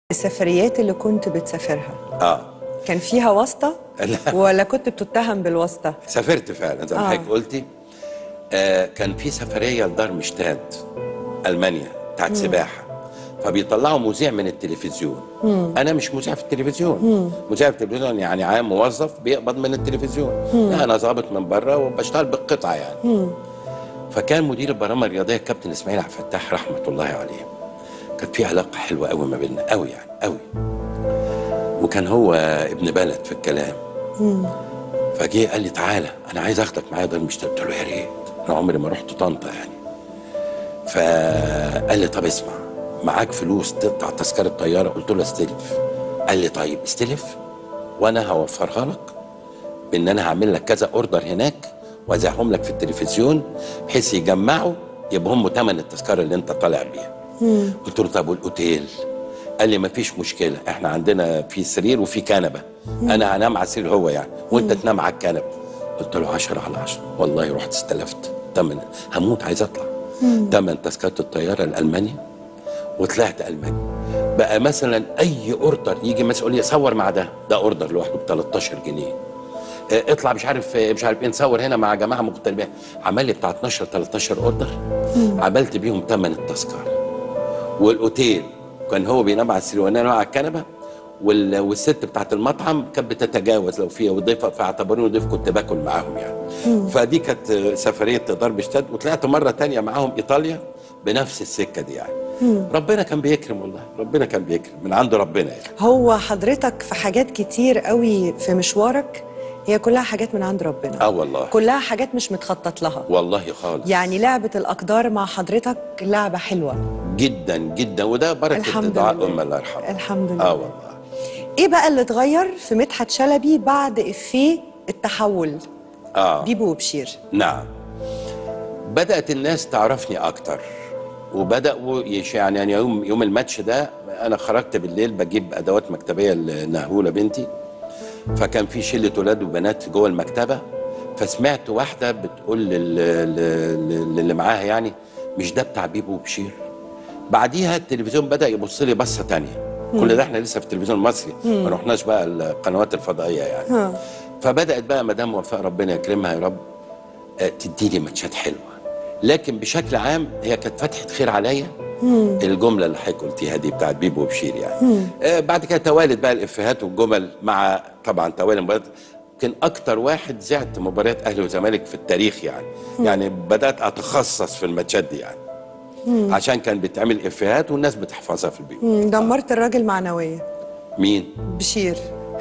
السفريات اللي كنت بتسافرها اه كان فيها واسطة لا. ولا كنت بتتهم بالواسطة سافرت فعلا زي ما آه. حضرتك قلتي آه كان في سفريه لدار مشتاد المانيا بتاعت سباحه فبيطلعوا مذيع من التلفزيون انا مش مذيع في التلفزيون مذيع في التلفزيون يعني عام موظف بيقبض من التلفزيون لا انا ظابط من بره وبشتغل بالقطعه يعني فكان مدير البرامج الرياضيه الكابتن اسماعيل عبد الفتاح رحمه الله عليه كانت في علاقه حلوه قوي ما بيننا قوي يعني قوي وكان هو ابن بلد في الكلام فجه قال لي تعالى انا عايز اخدك معايا دار مشتاق قلت له يا ريت انا عمري ما رحت طنطا يعني فقال لي طب اسمع معاك فلوس تقطع تذكره طياره قلت له استلف قال لي طيب استلف وانا هوفرها لك بان انا هعمل لك كذا اوردر هناك واذاعهم لك في التلفزيون بحيث يجمعوا يبقى هم ثمن التذكره اللي انت طالع بيها قلت له طب والاوتيل قال لي مفيش مشكله احنا عندنا في سرير وفي كنبه انا هنام على السرير هو يعني وانت تنام على الكنبه قلت له 10 على 10 والله رحت استلفت تمن هموت عايز اطلع تمن تذكره الطياره لالمانيا وطلعت المانيا بقى مثلا اي اوردر يجي مسؤول يصور مع ده ده اوردر لوحده ب 13 جنيه اه، اطلع مش عارف اه، مش عارف ايه نصور هنا مع جماعه مغتربين عمل لي بتاع 12 13 اوردر عملت بيهم ثمن التذكره والاوتيل كان هو بينام على السرير وانا على الكنبه وال- والست بتاعت المطعم كانت بتتجاوز لو فيها وضيفه فاعتبروني ضيف كنت باكل معاهم يعني فدي كانت آه، سفريه ضرب شتاد وطلعت مره تانية معاهم ايطاليا بنفس السكه دي يعني ربنا كان بيكرم والله ربنا كان بيكرم من عند ربنا يعني هو حضرتك في حاجات كتير قوي في مشوارك هي كلها حاجات من عند ربنا اه والله كلها حاجات مش متخطط لها والله خالص يعني لعبة الأقدار مع حضرتك لعبة حلوة جدا جدا وده بركه الحمد دعاء لله. امه الله يرحمها الحمد لله اه والله إيه بقى اللي اتغير في مدحت شلبي بعد إفيه التحول اه بيبو وبشير نعم بدأت الناس تعرفني أكتر وبدأوا يش يعني يعني يوم يوم الماتش ده أنا خرجت بالليل بجيب أدوات مكتبية لنهولة بنتي فكان في شلة ولاد وبنات جوه المكتبة فسمعت واحدة بتقول لل- لل- للي معاها يعني مش ده بتاع بيبو وبشير بعديها التلفزيون بدأ يبص لي بصة تانية كل ده احنا لسه في التلفزيون المصري ما رحناش بقى القنوات الفضائية يعني ها. فبدأت بقى مدام وفاء ربنا يكرمها يا رب آه، تديني ماتشات حلوه لكن بشكل عام هي كانت فتحه خير عليا الجمله اللي حضرتك قلتيها دي بتاعت بيبو وبشير يعني آه بعد كده توالت بقى الافيهات والجمل مع طبعا توالي المباريات يمكن اكتر واحد زعت مباريات اهلي وزمالك في التاريخ يعني يعني بدات اتخصص في الماتشات دي يعني عشان كان بيتعمل افيهات والناس بتحفظها في البيت مم، دمرت الراجل معنويا مين بشير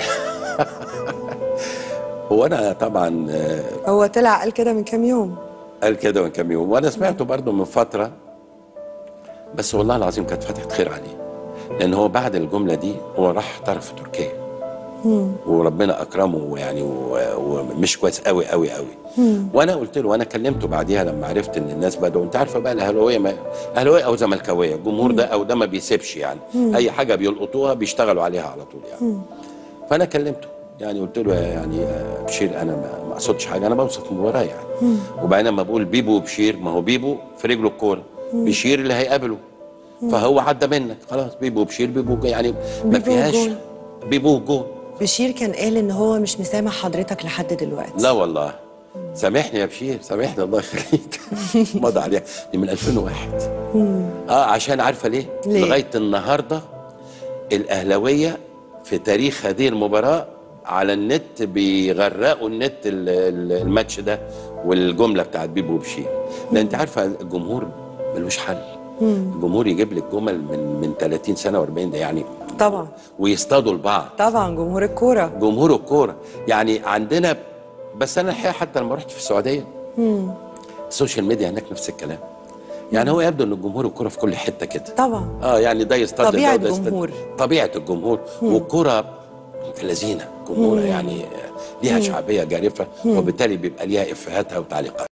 هو انا طبعا آه، هو طلع قال كده من كام يوم قال كده من كام يوم وانا سمعته برضه من فتره بس والله العظيم كانت فتحه خير عليه لان هو بعد الجمله دي هو راح احترف في تركيا وربنا اكرمه يعني و- ومش كويس قوي قوي قوي وانا قلت له وانا كلمته بعديها لما عرفت ان الناس بدأوا انت عارفه بقى الاهلاويه ما اهلاويه او زملكاويه الجمهور ده او ده ما بيسيبش يعني اي حاجه بيلقطوها بيشتغلوا عليها على طول يعني فانا كلمته يعني قلت له يعني يا بشير انا ما ما اقصدش حاجه انا بوصف مباراه يعني وبعدين لما بقول بيبو وبشير ما هو بيبو في رجله الكوره بشير اللي هيقابله فهو عدى منك خلاص بيبو وبشير بيبو يعني ما بيبو فيهاش وجون. بيبو وجون بشير كان قال إن هو مش مسامح حضرتك لحد دلوقتي لا والله سامحني يا بشير سامحني الله يخليك مضى عليها دي من 2001 اه عشان عارفه ليه؟ ليه؟ لغايه النهارده الاهلاويه في تاريخ هذه المباراه على النت بيغرقوا النت ال- ال- الماتش ده والجمله بتاعت بيبو وبشير لان انت عارفه الجمهور ملوش حل الجمهور يجيب لك جمل من من 30 سنه و40 ده يعني طبعا ويصطادوا لبعض طبعا جمهور الكورة جمهور الكوره يعني عندنا بس انا الحقيقه حتى لما رحت في السعوديه السوشيال ميديا هناك نفس الكلام يعني هو يبدو ان الجمهور الكوره في كل حته كده طبعا اه يعني ده يصطاد طبيعة ده وده يصطاد- جمهور. طبيعه الجمهور والكوره بنت لذينه جمهورها يعني آه، ليها شعبيه جارفه وبالتالي بيبقى ليها افيهاتها وتعليقاتها